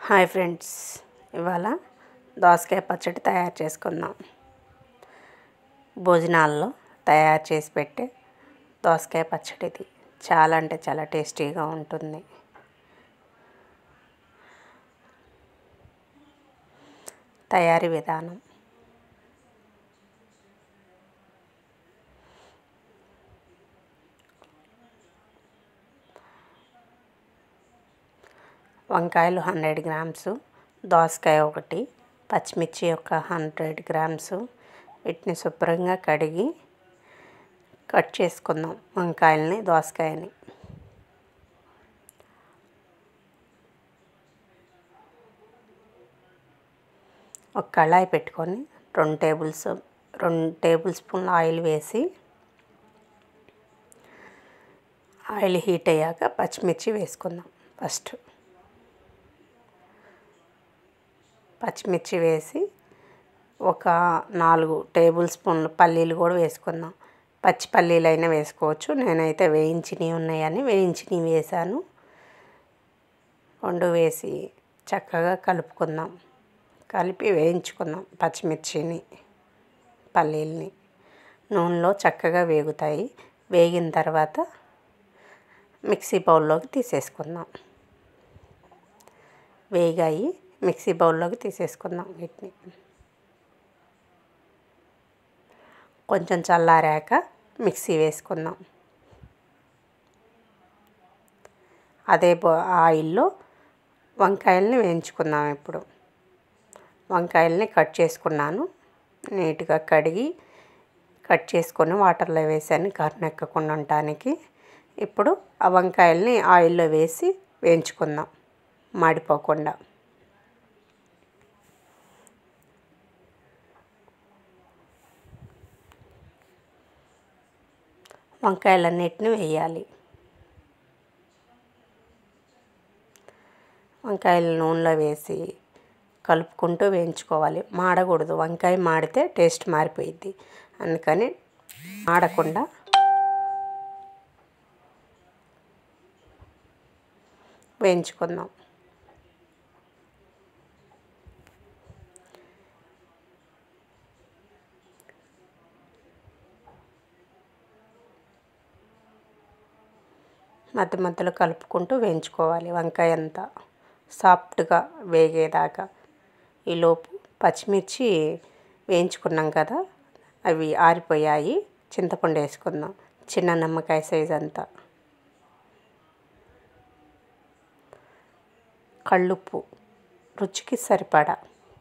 hi friends ఇవాళ దోసకాయ పచ్చడి తయారు చేసుకుందాం భోజనాల్లో తయారు చేసి పెట్టే దోసకాయ పచ్చడి ఇది చాలా అంటే చాలా టేస్టీగా ఉంటుంది తయారీ విధానం వంకాయలు హండ్రెడ్ గ్రామ్స్ దోసకాయ ఒకటి పచ్చిమిర్చి ఒక హండ్రెడ్ గ్రామ్స్ వీటిని శుభ్రంగా కడిగి కట్ చేసుకుందాం వంకాయలని దోసకాయని ఒక కళాయి పెట్టుకొని రెండు టేబుల్స్ రెండు టేబుల్ స్పూన్ల ఆయిల్ వేసి ఆయిల్ హీట్ అయ్యాక పచ్చిమిర్చి వేసుకుందాం ఫస్ట్ పచ్చిమిర్చి వేసి ఒక నాలుగు టేబుల్ స్పూన్ల పల్లీలు కూడా వేసుకుందాం పచ్చి పల్లీలు అయినా వేసుకోవచ్చు నేనైతే వేయించినవి ఉన్నాయని వేయించినవి వేసాను రెండు వేసి చక్కగా కలుపుకుందాం కలిపి వేయించుకుందాం పచ్చిమిర్చిని పల్లీల్ని నూనెలో చక్కగా వేగుతాయి వేగిన తర్వాత మిక్సీ బౌల్లోకి తీసేసుకుందాం వేగాయి మిక్సీ బౌల్లోకి తీసేసుకుందాం వీటిని కొంచెం చల్లారాక మిక్సీ వేసుకుందాం అదే ఆయిల్లో వంకాయల్ని వేయించుకుందాం ఇప్పుడు వంకాయల్ని కట్ చేసుకున్నాను నీట్గా కడిగి కట్ చేసుకొని వాటర్లో వేసాను కర్నెక్కకుండా ఉండటానికి ఇప్పుడు ఆ వంకాయల్ని ఆయిల్లో వేసి వేయించుకుందాం మాడిపోకుండా వంకాయలన్నిటిని వేయాలి వంకాయలు నూనెలో వేసి కలుపుకుంటూ వేయించుకోవాలి మాడకూడదు వంకాయ మాడితే టేస్ట్ మారిపోయిద్ది అందుకని మాడకుండా వేయించుకుందాం మధ్య మధ్యలో కలుపుకుంటూ వేయించుకోవాలి వంకాయ అంతా సాఫ్ట్గా వేగేదాకా ఈలోపు పచ్చిమిర్చి వేయించుకున్నాం కదా అవి ఆరిపోయాయి చింతపండు వేసుకుందాం చిన్న నిమ్మకాయ సైజ్ అంతా కళ్ళుప్పు రుచికి సరిపడా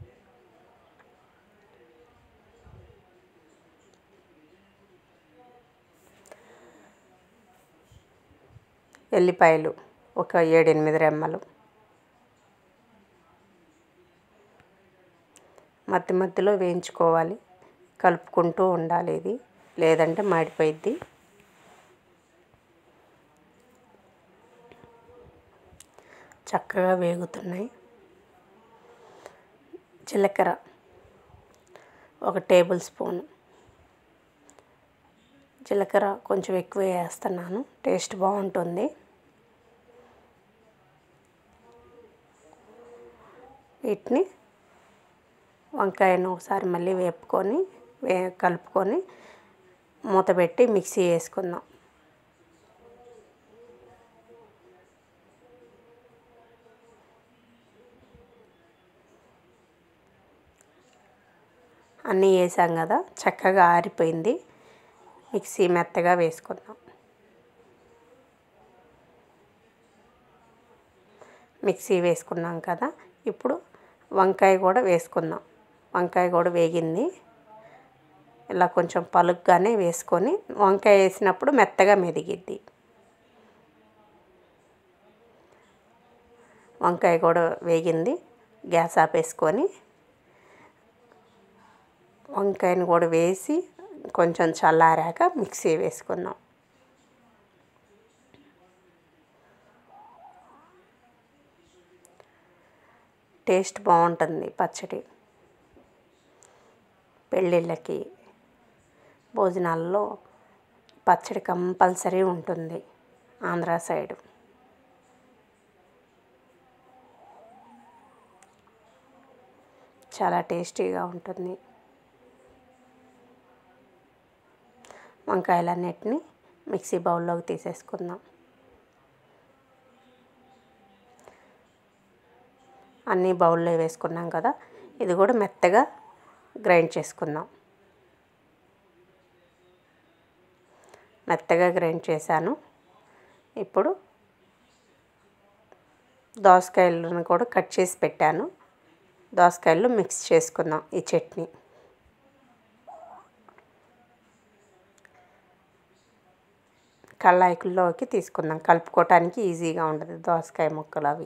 ఎల్లిపాయలు ఒక ఏడెనిమిది రెమ్మలు మధ్య మధ్యలో వేయించుకోవాలి కలుపుకుంటూ ఉండాలి ఇది లేదంటే మాడిపోయిద్ది చక్కగా వేగుతున్నాయి జీలకర్ర ఒక టేబుల్ స్పూన్ జీలకర్ర కొంచెం ఎక్కువ వేస్తున్నాను టేస్ట్ బాగుంటుంది వీటిని వంకాయను ఒకసారి మళ్ళీ వేపుకొని వే కలుపుకొని మూత పెట్టి మిక్సీ వేసుకుందాం అన్నీ వేసాం కదా చక్కగా ఆరిపోయింది మిక్సీ మెత్తగా వేసుకుందాం మిక్సీ వేసుకున్నాం కదా ఇప్పుడు వంకాయ కూడా వేసుకుందాం వంకాయ కూడా వేగింది ఇలా కొంచెం పలుగ్గానే వేసుకొని వంకాయ వేసినప్పుడు మెత్తగా మెదిగిద్ది వంకాయ కూడా వేగింది గ్యాస్ ఆపేసుకొని వంకాయని కూడా వేసి కొంచెం చల్లారాక మిక్సీ వేసుకుందాం టేస్ట్ బాగుంటుంది పచ్చడి పెళ్ళిళ్ళకి భోజనాల్లో పచ్చడి కంపల్సరీ ఉంటుంది ఆంధ్ర సైడ్ చాలా టేస్టీగా ఉంటుంది వంకాయలన్నిటిని మిక్సీ బౌల్లోకి తీసేసుకుందాం అన్నీ బౌల్లో వేసుకున్నాం కదా ఇది కూడా మెత్తగా గ్రైండ్ చేసుకుందాం మెత్తగా గ్రైండ్ చేశాను ఇప్పుడు దోసకాయలను కూడా కట్ చేసి పెట్టాను దోసకాయలు మిక్స్ చేసుకుందాం ఈ చట్నీ కళ్ళాయికుల్లోకి తీసుకుందాం కలుపుకోవటానికి ఈజీగా ఉంటుంది దోసకాయ ముక్కలు అవి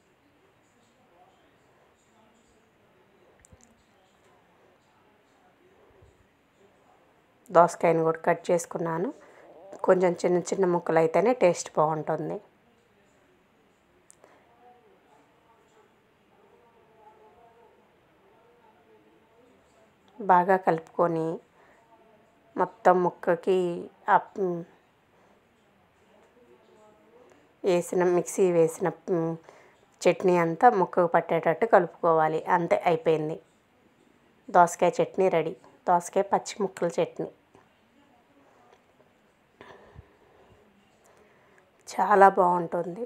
దోసకాయని కూడా కట్ చేసుకున్నాను కొంచెం చిన్న చిన్న ముక్కలు అయితేనే టేస్ట్ బాగుంటుంది బాగా కలుపుకొని మొత్తం ముక్కకి వేసిన మిక్సీ వేసిన చట్నీ అంతా ముక్కకు పట్టేటట్టు కలుపుకోవాలి అంతే అయిపోయింది దోసకాయ చట్నీ రెడీ దోసకాయ పచ్చి ముక్కల చట్నీ చాలా బాగుంటుంది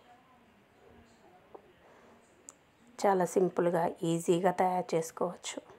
చాలా సింపుల్గా ఈజీగా తయారు చేసుకోవచ్చు